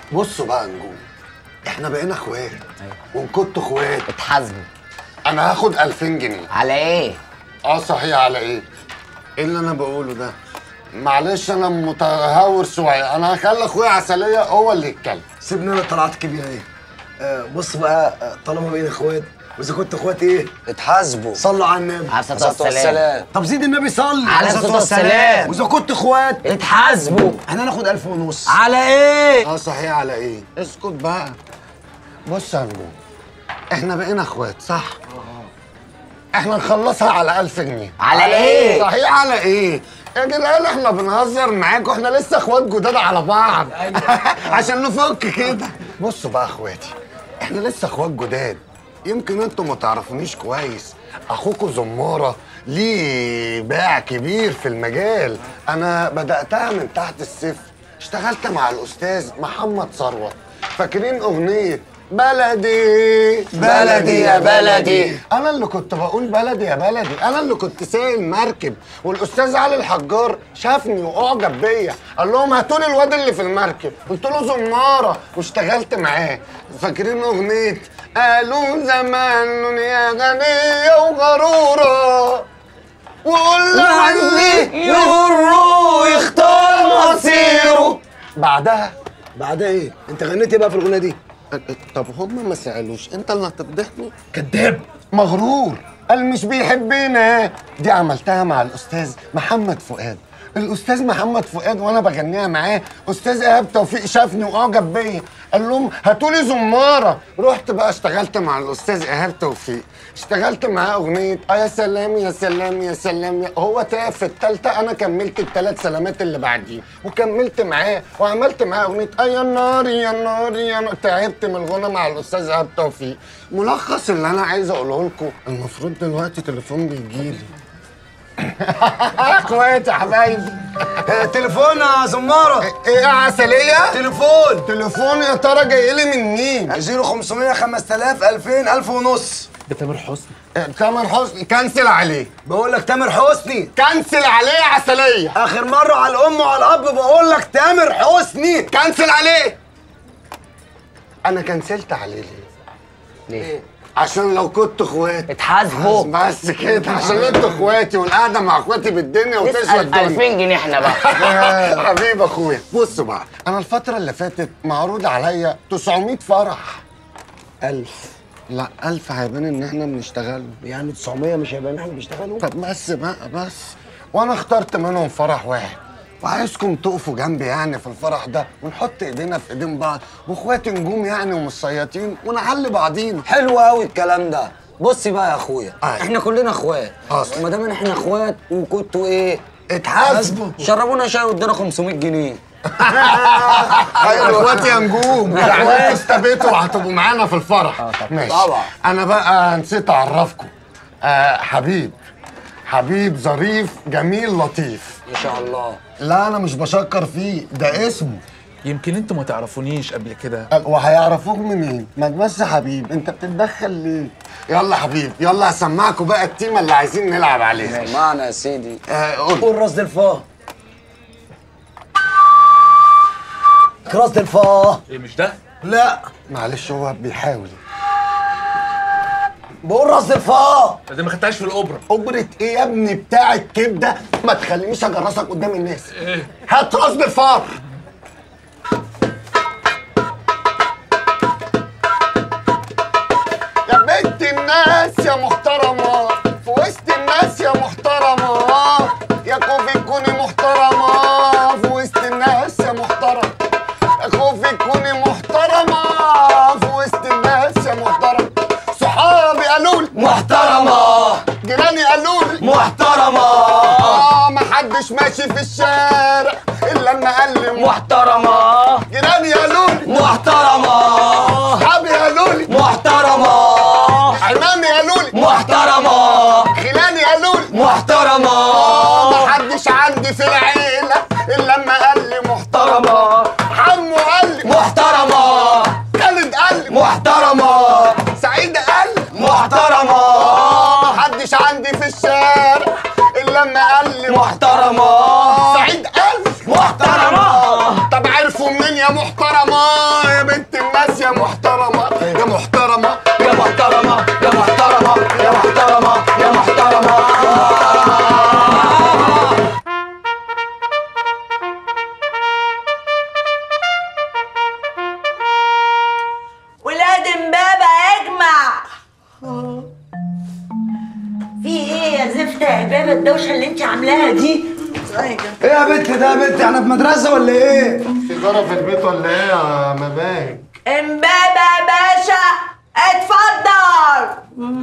بصوا بقى نجوم احنا بقينا اخوات وان كنتوا اخوات اتحاسبوا انا هاخد 2000 جنيه على ايه؟ اه صحيح على ايه؟ ايه اللي انا بقوله ده؟ معلش انا متهور شويه انا هخلي اخويا عسليه هو اللي يتكلم سيبني انا طلعت كبيره ايه آه بص بقى آه، طالما بين اخوات واذا كنت اخوات ايه اتحاسبوا صلوا على النبي على الصلاة والسلام طب زيد النبي صلي على الصلاة والسلام. واذا كنت اخوات اتحاسبوا احنا هناخد ألف ونص على ايه؟ اه صحيح على ايه؟ اسكت بقى بص يا نجوم احنا بقينا اخوات صح؟ احنا نخلصها على 1000 جنيه على إيه؟ صحيح على ايه؟ يا جدعان احنا بنهزر معاكم احنا لسه اخوات جداد على بعض عشان نفك كده بصوا بقى اخواتي احنا لسه اخوات جداد يمكن انتوا ما تعرفونيش كويس اخوكوا زماره ليه باع كبير في المجال انا بداتها من تحت الصفر اشتغلت مع الاستاذ محمد ثروت فاكرين اغنيه بلدي بلدي يا بلدي. انا اللي كنت بقول بلدي يا بلدي انا اللي كنت سايق المركب والاستاذ علي الحجار شافني واعجب بيا قال لهم هاتوا لي الواد اللي في المركب قلت له زماره واشتغلت معاه فاكرين اغنيه قالوا زمان يا غنيه وغروره وقول عني يغروا يختار مصيره بعدها بعدها ايه انت غنيت ايه بقى في الاغنيه دي طب هم ما سالوش انت اللي هتفضحني كذاب مغرور قال مش بيحبنا دي عملتها مع الاستاذ محمد فؤاد الاستاذ محمد فؤاد وانا بغنيها معاه استاذ ايهاب توفيق شافني واعجب بيا قال لهم هاتوا لي زماره رحت بقى اشتغلت مع الاستاذ ايهاب توفيق اشتغلت معاه اغنيه اه يا سلام يا سلام يا سلام يا هو تعب في التالتة انا كملت الثلاث سلامات اللي بعديه وكملت معاه وعملت معاه اغنيه اه يا نار يا نار يا نار تعبت من الغنى مع الاستاذ ايهاب توفيق ملخص اللي انا عايز اقوله لكم المفروض دلوقتي تليفون بيجيلي اخواتي يا حبايبي آه تليفون يا زماره ايه يا عسليه تليفون تليفون يا ترى جاي لي من مين 0500 5000 2000 1000 ونص إيه، تامر حسني كنسل عليه بقول لك تامر حسني كنسل عليه يا عسليه اخر مره على الام وعلى الاب بقول لك تامر حسني كنسل عليه انا كنسلت عليه ليه ليه؟ عشان لو كنت اخواتي اتحاسبوا بس كده عشان انتوا اخواتي والقعده مع اخواتي بالدنيا وتسوى نسأل الدنيا 2000 جنيه احنا بقى حبيب اخويا بصوا بقى انا الفتره اللي فاتت معروض عليا 900 فرح 1000 لا 1000 هيبان ان احنا بنشتغل يعني 900 مش هيبقى ان احنا بنشتغلوا طب بس بقى بس وانا اخترت منهم فرح واحد وعايزكم تقفوا جنبي يعني في الفرح ده ونحط ايدينا في ايدين بعض واخواتي نجوم يعني ومصيطين ونعلي بعضينا حلو قوي الكلام ده بصي بقى يا اخويا أيوة. احنا كلنا اخوات أصل. ما دام ان احنا اخوات وكنتوا ايه اتحاسبوا شربونا شاي وادونا 500 جنيه ايوه اخواتي يا نجوم يعني انتوا استبيتوا وهتبقوا معانا في الفرح ماشي طبعا. انا بقى نسيت اعرفكم آه حبيب حبيب ظريف جميل لطيف ما شاء الله لا انا مش بشكر فيه ده اسمه يمكن انتوا ما تعرفونيش قبل كده قال وهيعرفوك منين؟ ما بس حبيب انت بتتدخل ليه؟ يلا حبيب يلا هسمعكم بقى التيمه اللي عايزين نلعب عليها معنا يا سيدي آه قول قول راس الفا راس الفا ايه مش ده؟ لا معلش هو بيحاول بقول راس الفا ده ما خدتهاش في الاوبرا أجرة ايه يا ابني بتاع الكبده ما تخلينيش اجرسك قدام الناس هات راس بالفار يا بنت الناس يا محترمة في وسط الناس يا محترمة يا خوفي تكوني محترمة في وسط الناس يا محترمة يا خوفي تكوني محترمة في وسط الناس يا محترمة صحابي قالوا لي محترمة جيراني قالوا لي محترمة اه محدش ماشي في الشارع الا لما قال لي مح- محترمة جيراني قالوا لي محترمة صحابي قالوا لي محترمة عمامي قالوا لي محترمة خلاني قالوا لي محترمة محدش عندي في العيلة إلا لما قال لي محترمة حمو قال لي محترمة خالد قال لي محترمة سعيد قال لي محترمة محدش عندي في الشارع إلا لما قال لي محترمة سعيد قال لي محترمة طب عرفوا منين يا يا محترمة يا بنت الناس يا محترمة يا محترمة يا محترمة يا محترمة يا محترمة يا محترمة ولاد امبابة اجمع في ايه يا زفت يا امبابة الدوشة اللي انت عاملاها دي ايه يا بنت ده يا بنت احنا في مدرسه ولا ايه؟ في جارة في البيت ولا ايه يا مباهج امبابة يا باشا اتفضل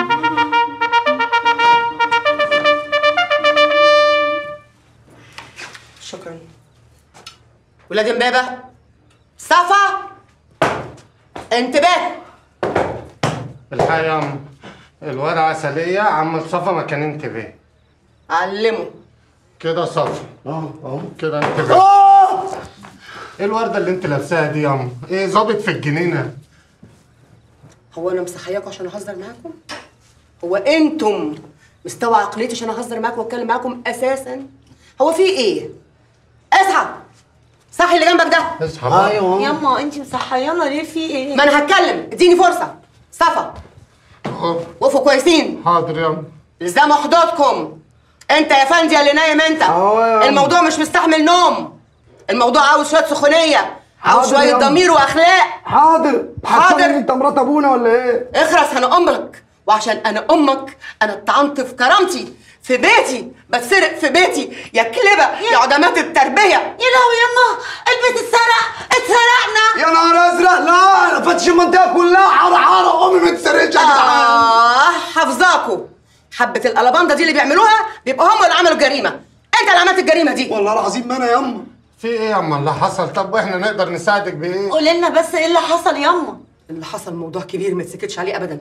شكرا ولاد امبابة صفا انتباه الحقيقة يا عم الورقة عسلية عم مصطفى مكان انتباه علموا كده صفا اه اه كده انتباه ايه الوردة اللي انت لابساها دي يا عم؟ ايه ظابط في الجنينة؟ هو انا مصحياكم عشان اهزر معاكم هو انتم مستوى عقليتي عشان اهزر معاكم واتكلم معاكم اساسا هو في ايه اصحى صحي اللي جنبك ده اصحى بقى ايوه ياما انت مصحيانا ليه في ايه ما انا هتكلم اديني فرصه صفا اه، وقفوا كويسين حاضر يا عم الزموا حدودكم انت يا فندي اللي نايم انت أهو يا عم. الموضوع مش مستحمل نوم الموضوع عاوز شويه سخونيه عاوز حاضر يا شويه عم. ضمير واخلاق حاضر حاضر. هتصلي انت مرات ابونا ولا ايه؟ اخرس انا امك وعشان انا امك انا اتطعنت في كرامتي في بيتي بتسرق في بيتي يا كلبه يا عدمات التربيه يا لهوي يما البيت اتسرق اتسرقنا يا نهار ازرق لا انا فاتش المنطقه كلها حاره حاره امي ما تسرقش يا جدعان اه حافظاكوا حبه القلبانده دي اللي بيعملوها بيبقوا هم اللي عملوا الجريمه انت اللي عملت الجريمه دي والله العظيم ما انا ياما في ايه يا عم اللي حصل؟ طب واحنا نقدر نساعدك بايه؟ قولي لنا بس ايه اللي حصل يما اللي حصل موضوع كبير ما تسكتش عليه ابدا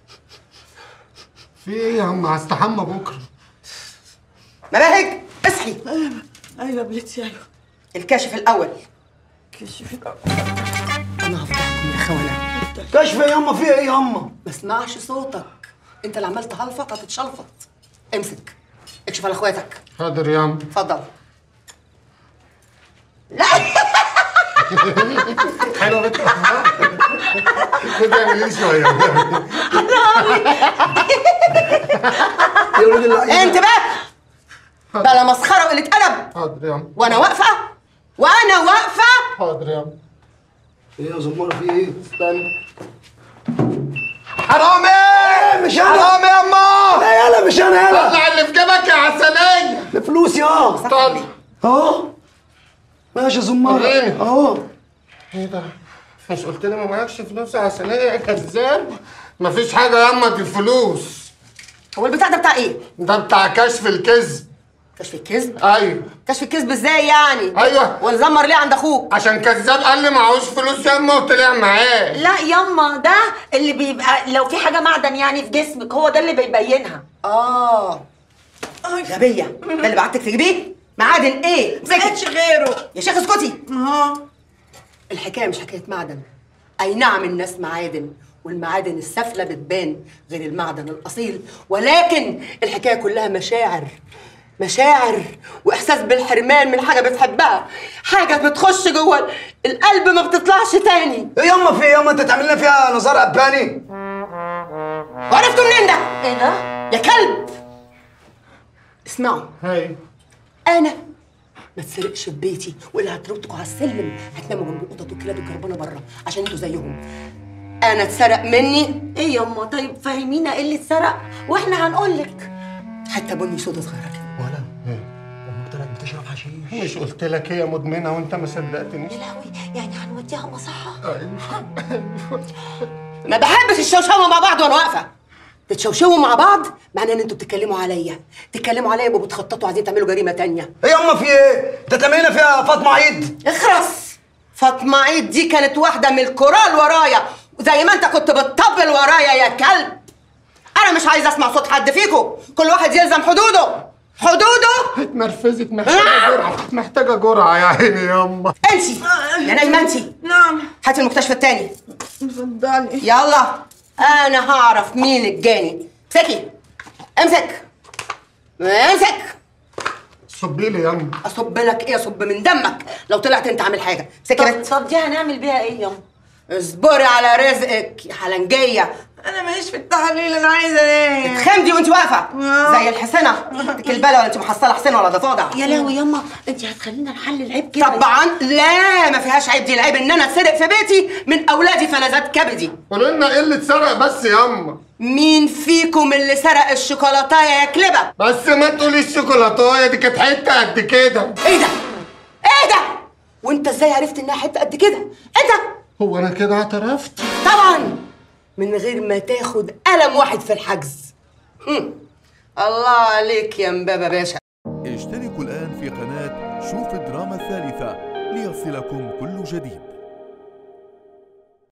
في ايه يا عم؟ هستحمى بكره مباهج اصحي ايوه يا بليتي ايوه الكاشف الاول كشفي انا هفضحكم يا خونه كشف يا ياما في ايه ياما؟ ما اسمعش صوتك انت اللي عمال تهلفط هتتشلفط امسك اكشف على اخواتك حاضر يا عم اتفضل حلوه بنت خد اعمل لي شويه يا ولاد اللعيبه انت بقى بلا مسخره وقله ادب حاضر يا عم وانا واقفه وانا واقفه حاضر يا عم ايه يا زماره في ايه؟ استنى حرامي مش انا حرامي يا اما لا يالا مش انا يالا طلع اللي في جيبك يا عسلية الفلوس يا طلع اهو ماشي يا زماره وريني. اهو ايه ده؟ مش قلت لي ما معكش فلوس يا عسلية يا كذاب؟ مفيش حاجة يا اما دي فلوس هو البتاع ده بتاع ايه ده بتاع كشف الكذب كشف الكذب ايوه كشف الكذب ازاي يعني أيوة. ونزمر ليه عند اخوك عشان كذاب قال لي معهوش فلوس يا اما وطلع معاه لا يما ده اللي بيبقى لو في حاجه معدن يعني في جسمك هو ده اللي بيبينها اه غبيه ده اللي بعتك تجيبيه معادن ايه مسكت غيره يا شيخ اسكتي اه الحكايه مش حكايه معدن اي نعم الناس معادن والمعادن السافله بتبان غير المعدن الاصيل ولكن الحكايه كلها مشاعر مشاعر واحساس بالحرمان من حاجه بتحبها حاجه بتخش جوه القلب ما بتطلعش تاني ايه ياما في ايه ياما انت تعمل لنا فيها نظاره اباني؟ وعرفتوا منين ده ايه ده يا كلب اسمعوا هاي انا ما تسرقش في بيتي واللي هتربطكوا على السلم هتناموا جنب القطط والكلاب الجربانه بره عشان انتوا زيهم انا اتسرق مني ايه يما طيب فهمينا ايه اللي اتسرق واحنا هنقول لك حته بني سودا صغيره كده ولا امك طلعت بتشرب حشيش مش قلت لك هي مدمنة وانت ما صدقتنيش يا لهوي يعني هنوديها مصحه ما بحبش الشوشوه مع بعض وانا واقفه تتشوشوا مع بعض معناه ان انتوا بتتكلموا عليا تتكلموا عليا يبقوا بتخططوا عايزين تعملوا جريمه تانية ايه ياما في ايه؟ انت تعمل لنا فيها فاطمه عيد؟ اخرس فاطمه عيد دي كانت واحده من الكورال ورايا زي ما انت كنت بتطبل ورايا يا كلب انا مش عايزه اسمع صوت حد فيكم كل واحد يلزم حدوده حدوده اتنرفزت محتاجة جرعة محتاجة جرعة يا عيني ياما انتي يا نايمه انتي نعم هاتي المكتشف التاني اتفضلي يلا انا هعرف مين الجاني امسكي امسك امسك صبي لي يما اصب لك ايه اصب من دمك لو طلعت انت عامل حاجه طب, سكرت طب دي هنعمل بيها ايه ياما اصبري على رزقك يا حلنجيه انا ماليش في التحاليل انا عايزه انام اتخمدي وانت واقفه زي الحسنه انت كلبله ولا انت محصله حسين ولا ضفادع يا لهوي ياما انت هتخلينا نحل العيب كده طبعا لا ما فيهاش عيب دي العيب ان انا اتسرق في بيتي من اولادي فلذات كبدي قولوا لنا ايه اللي اتسرق بس يما مين فيكم اللي سرق الشوكولاتايه يا كلبه بس ما تقوليش الشوكولاتايه دي كانت حته قد كده ايه ده ايه ده وانت ازاي عرفت انها حته قد كده انت هو انا كده اعترفت طبعا من غير ما تاخد قلم واحد في الحجز هم. الله عليك يا مبابا باشا